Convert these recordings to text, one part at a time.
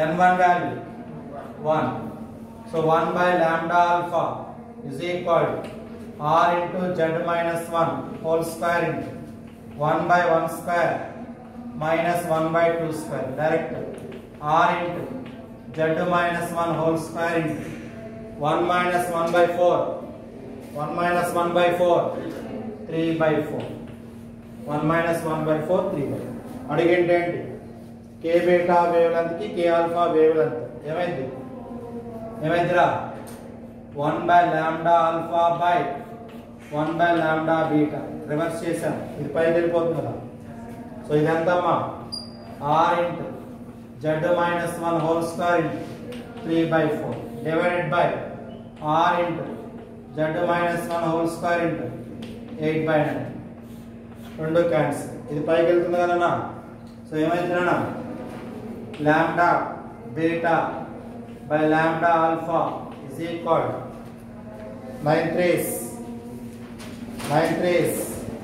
n1 value 1 so 1 by lambda alpha is equal to r into z minus 1 whole square into 1 by 1 square minus 1 by 2 square direct r into z minus 1 whole square into 1 minus 1 by 4 1 minus 1 by 4 3 by 4 1 minus 1 by 4 3 by 4 అడిగేంటి ఏంటి కే beta wave length కి కే alpha wave length ఏమైంది ఏమైందిరా 1 by lambda alpha by 1 by lambda beta reverse చేశాను ఇది పైకి వెళ్ళిపోతుంది కదా so ఇది ఎంతమ్మా R into Z minus one whole square into three by four divided by R into Z minus one whole square into eight by nine రెండు cancel ఇది పైకి వెళ్తుంది కదన్నా సో ఏమైతుందన్నా lambda beta by lambda alpha is equal nine threes nine threes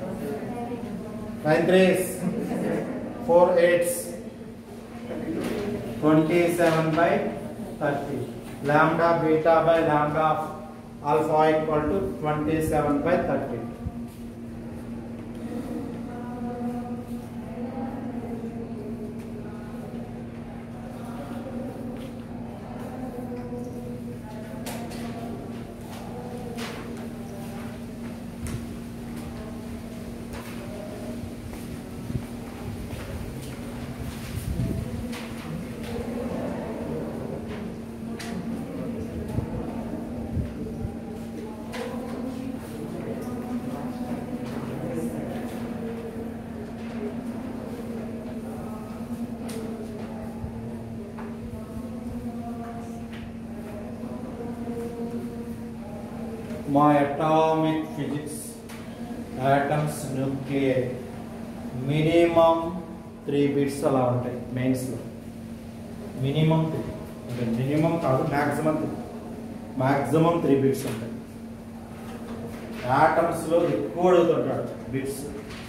nine threes four eights twenty seven by thirty lambda beta by lambda alpha equal to twenty seven by thirty మా atomic physics atoms nuclear minimum three bits అలా ఉంటాయి మెయిన్స్లో minimum three అంటే minimum కాదు maximum three maximum three bits ఉంటాయి ఆటమ్స్లో ఎక్కువ అడుగుతుంటాడు bits